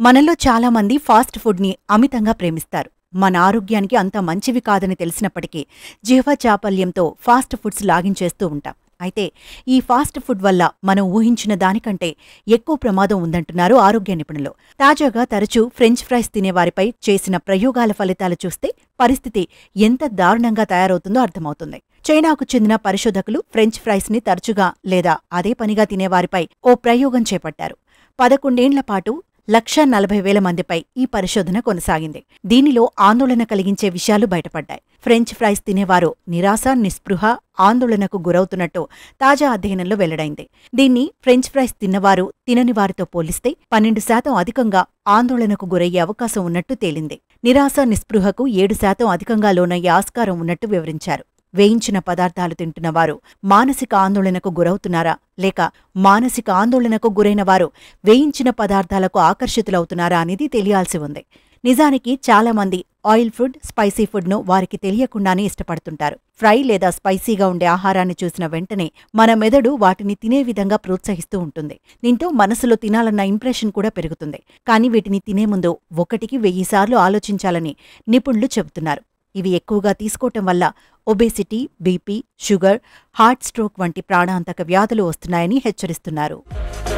మనలో చాలా మంది ఫాస్ట్ ఫుడ్ని అమితంగా ప్రేమిస్తారు మన ఆరోగ్యానికి అంత మంచివి కాదని తెలిసినప్పటికీ జిహ్వ చాపల్యంతో ఫాస్ట్ ఫుడ్స్ లాగించేస్తూ ఉంటాం అయితే ఈ ఫాస్ట్ ఫుడ్ వల్ల మనం ఊహించిన దానికంటే ఎక్కువ ప్రమాదం ఉందంటున్నారు ఆరోగ్య నిపుణులు తాజాగా తరచూ ఫ్రెంచ్ ఫ్రైస్ తినేవారిపై చేసిన ప్రయోగాల ఫలితాలు చూస్తే పరిస్థితి ఎంత దారుణంగా తయారవుతుందో అర్థమవుతుంది చైనాకు చెందిన పరిశోధకులు ఫ్రెంచ్ ఫ్రైస్ ని తరచుగా లేదా అదే పనిగా తినేవారిపై ఓ ప్రయోగం చేపట్టారు పదకొండేండ్ల పాటు లక్ష నలభై వేల మందిపై ఈ పరిశోధన కొనసాగింది దీనిలో ఆందోళన కలిగించే విషయాలు బయటపడ్డాయి ఫ్రెంచ్ ఫ్రైస్ తినేవారు నిరాశ నిస్పృహ ఆందోళనకు గురవుతున్నట్టు తాజా అధ్యయనంలో వెల్లడైంది దీన్ని ఫ్రెంచ్ ఫ్రైస్ తిన్నవారు తినని వారితో పోలిస్తే పన్నెండు శాతం అధికంగా ఆందోళనకు గురయ్యే అవకాశం ఉన్నట్టు తేలింది నిరాశ నిస్పృహకు ఏడు శాతం అధికంగా లోనయ్యే ఆస్కారం ఉన్నట్టు వివరించారు వేయించిన పదార్థాలు తింటున్న వారు మానసిక ఆందోళనకు గురవుతున్నారా లేక మానసిక ఆందోళనకు గురైన వారు వేయించిన పదార్థాలకు ఆకర్షితులవుతున్నారా అనేది తెలియాల్సి ఉంది నిజానికి చాలా మంది ఆయిల్ ఫుడ్ స్పైసీ ఫుడ్ను వారికి తెలియకుండానే ఇష్టపడుతుంటారు ఫ్రై లేదా స్పైసీగా ఉండే ఆహారాన్ని చూసిన వెంటనే మన మెదడు వాటిని తినే విధంగా ప్రోత్సహిస్తూ ఉంటుంది దీంతో మనసులో తినాలన్న ఇంప్రెషన్ కూడా పెరుగుతుంది కానీ వీటిని తినే ముందు ఒకటికి వెయ్యిసార్లు ఆలోచించాలని నిపుణులు చెబుతున్నారు ఇవి ఎక్కువగా తీసుకోవటం వల్ల obesity BP sugar heart stroke వంటి ప్రాణాంతక వ్యాధులు వస్తున్నాయని హెచ్చరిస్తున్నారు